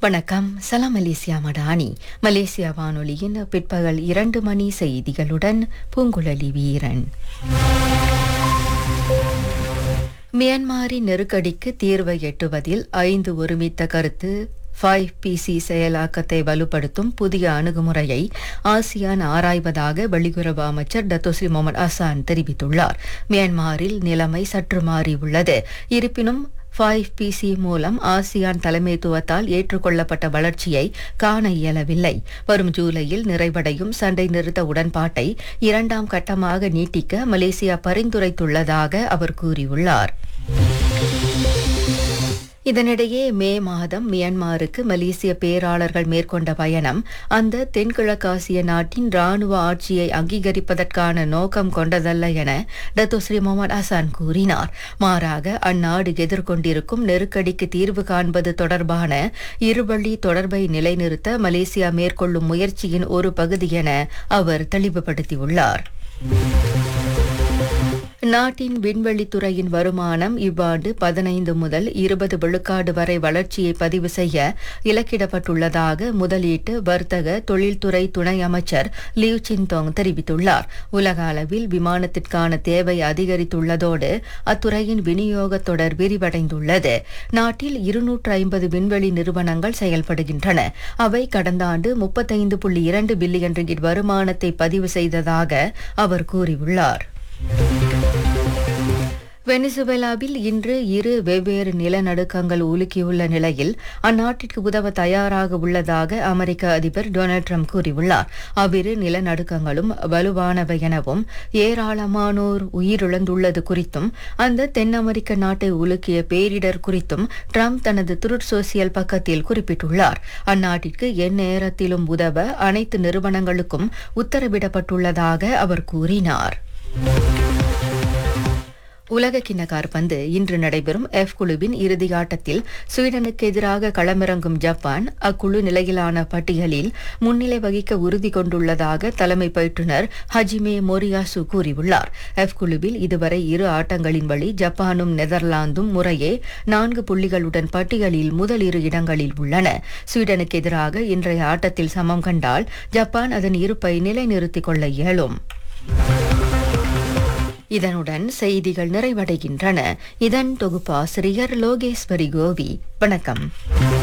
வணக்கம் சலாம் Malaysia Madani Malaysia வானொலியின் பிற்பகல் இரண்டு மணி செய்திகளுடன் பூங்குழலி வீரன் மியான்மரின் நெருக்கடிக்கு தீர்வை எட்டுவதில் ஐந்து ஒருமித்த கருத்து ஃபைவ் பிசி செயலாக்கத்தை வலுப்படுத்தும் புதிய அணுகுமுறையை ஆசியான் ஆராய்வதாக வெளியுறவு அமைச்சர் டத்தோஸ்ரீ முகமது அசான் தெரிவித்துள்ளார் மியான்மரில் நிலைமை சற்று மாறியுள்ளது இருப்பினும் ஃபைவ் பிசி மூலம் ஆசியான் தலைமைத்துவத்தால் ஏற்றுக்கொள்ளப்பட்ட வளர்ச்சியை காண இயலவில்லை வரும் ஜூலையில் நிறைவடையும் சண்டை நிறுத்த உடன்பாட்டை இரண்டாம் கட்டமாக நீட்டிக்க மலேசியா பரிந்துரைத்துள்ளதாக அவர் கூறியுள்ளார் இதனிடையே மே மாதம் மியான்மருக்கு மலேசிய பேராளர்கள் மேற்கொண்ட பயணம் அந்த தென்கிழக்காசிய நாட்டின் ராணுவ ஆட்சியை அங்கீகரிப்பதற்கான நோக்கம் கொண்டதல்ல என டத்தோஸ்ரீ முகமது அசான் கூறினார் மாறாக அந்நாடு எதிர்கொண்டிருக்கும் நெருக்கடிக்கு தீர்வு காண்பது தொடர்பான இருவழி தொடர்பை நிலைநிறுத்த மலேசியா மேற்கொள்ளும் முயற்சியின் ஒரு பகுதி என அவர் தெளிவுபடுத்தியுள்ளார் நாட்டின் விண்வெளித்துறையின் வருமானம் இவ்வாண்டு பதினைந்து முதல் இருபது விழுக்காடு வரை வளர்ச்சியை பதிவு செய்ய இலக்கிடப்பட்டுள்ளதாக முதலீட்டு வர்த்தக தொழில்துறை துணை அமைச்சர் லியூ சின்தோங் தெரிவித்துள்ளார் உலக அளவில் விமானத்திற்கான தேவை அதிகரித்துள்ளதோடு அத்துறையின் விநியோக தொடர் விரிவடைந்துள்ளது நாட்டில் இருநூற்று ஐம்பது விண்வெளி நிறுவனங்கள் செயல்படுகின்றன அவை கடந்த ஆண்டு முப்பத்தைந்து புள்ளி இரண்டு பில்லியன் ரிங்கிட் வருமானத்தை பதிவு செய்ததாக அவர் கூறியுள்ளார் வெனிசுவேலாவில் இன்று இரு வெவ்வேறு நிலநடுக்கங்கள் உலுக்கியுள்ள நிலையில் அந்நாட்டிற்கு உதவ தயாராக உள்ளதாக அமெரிக்க அதிபர் டொனால்ட் ட்ரம்ப் கூறியுள்ளார் அவ்விரு நிலநடுக்கங்களும் வலுவானவை எனவும் ஏராளமானோர் உயிரிழந்துள்ளது குறித்தும் அந்த தென் அமெரிக்க நாட்டை உலுக்கிய பேரிடர் குறித்தும் ட்ரம்ப் தனது துருட் சோசியல் பக்கத்தில் குறிப்பிட்டுள்ளார் அந்நாட்டிற்கு எந்நேரத்திலும் உதவ அனைத்து நிறுவனங்களுக்கும் உத்தரவிடப்பட்டுள்ளதாக அவர் கூறினார் உலக கிண்ண காற்பந்து இன்று நடைபெறும் எஃப் குழுவின் இறுதி ஆட்டத்தில் ஸ்வீடனுக்கு எதிராக களமிறங்கும் ஜப்பான் அக்குழு நிலையிலான பட்டியலில் முன்னிலை வகிக்க உறுதி கொண்டுள்ளதாக தலைமை பயிற்றுநர் ஹஜிமே மோரியாசு கூறியுள்ளார் எஃப் குழுவில் இதுவரை இரு ஆட்டங்களின் வழி ஜப்பானும் நெதர்லாந்தும் முறையே நான்கு புள்ளிகளுடன் பட்டியலில் முதல் இரு இடங்களில் உள்ளன ஸ்வீடனுக்கு எதிராக இன்றைய ஆட்டத்தில் சமம் கண்டால் ஜப்பான் அதன் இருப்பை நிலைநிறுத்திக் கொள்ள இயலும் இதனுடன் செய்திகள் நிறைவடைகின்றன இதன் தொகுப்பாசிரியர் லோகேஸ்வரி கோவி வணக்கம்